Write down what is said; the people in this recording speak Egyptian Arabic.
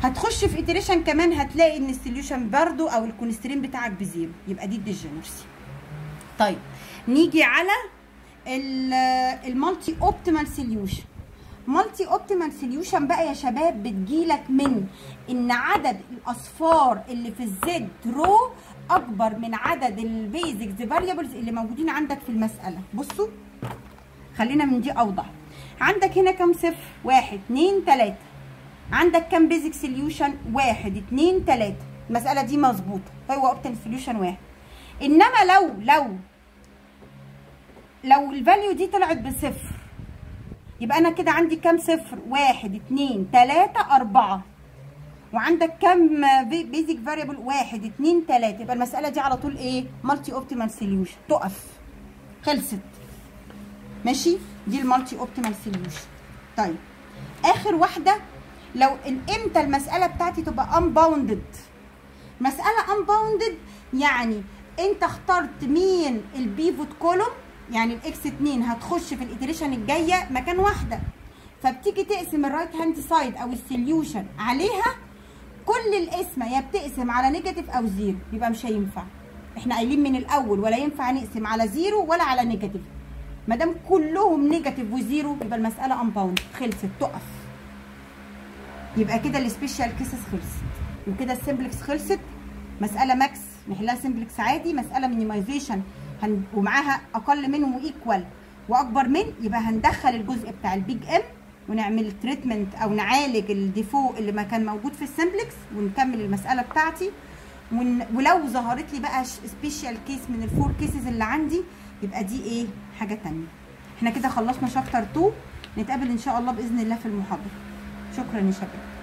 هتخش في اتريشن كمان هتلاقي ان السوليوشن برضو او الكونسترين بتاعك بزيرو يبقى دي الديجنرسي طيب نيجي على المالتي اوبتيمال سوليوشن مالتي اوبتيمال سوليوشن بقى يا شباب بتجيلك من ان عدد الاصفار اللي في الزد رو اكبر من عدد البيزكس فاريبلز اللي موجودين عندك في المساله بصوا خلينا من دي اوضح عندك هنا كام صفر واحد اتنين تلاته عندك كام بيزك سوليوشن واحد اتنين تلاته المساله دي مظبوطه هو اوبتيمال سوليوشن واحد انما لو لو لو الفاليو دي طلعت بصفر يبقى انا كده عندي كام صفر واحد اتنين تلاته اربعه وعندك كام بيزك فاريبل واحد اتنين تلاته يبقى المساله دي على طول ايه مالتي اوبتيمال سوليوشن تقف خلصت ماشي دي المالتي اوبتيمال سوليوشن طيب اخر واحده لو امتى المساله بتاعتي تبقى انباوندد مساله انباوندد يعني انت اخترت مين البيفوت كولوم يعني الاكس 2 هتخش في الاتريشن الجايه مكان واحده فبتيجي تقسم الرايت هاند سايد او السوليوشن عليها كل القسمه يا بتقسم على نيجاتيف او زيرو يبقى مش هينفع احنا قايلين من الاول ولا ينفع نقسم على زيرو ولا على نيجاتيف ما دام كلهم نيجاتيف وزيرو يبقى المساله انباوند خلصت تقف يبقى كده السبيشال كيسز خلصت وكده السمبلكس خلصت مساله ماكس نحلها سمبلكس عادي مساله مينيمايزيشن هن... ومعاها اقل من وايكوال واكبر من يبقى هندخل الجزء بتاع البيج ام ونعمل تريتمنت او نعالج الديفو اللي ما كان موجود في السمبلكس ونكمل المساله بتاعتي ون... ولو ظهرت لي بقى سبيشال كيس من الفور كيسز اللي عندي يبقى دي ايه حاجه تانية احنا كده خلصنا شابتر 2 نتقابل ان شاء الله باذن الله في المحاضره شكرا يا شباب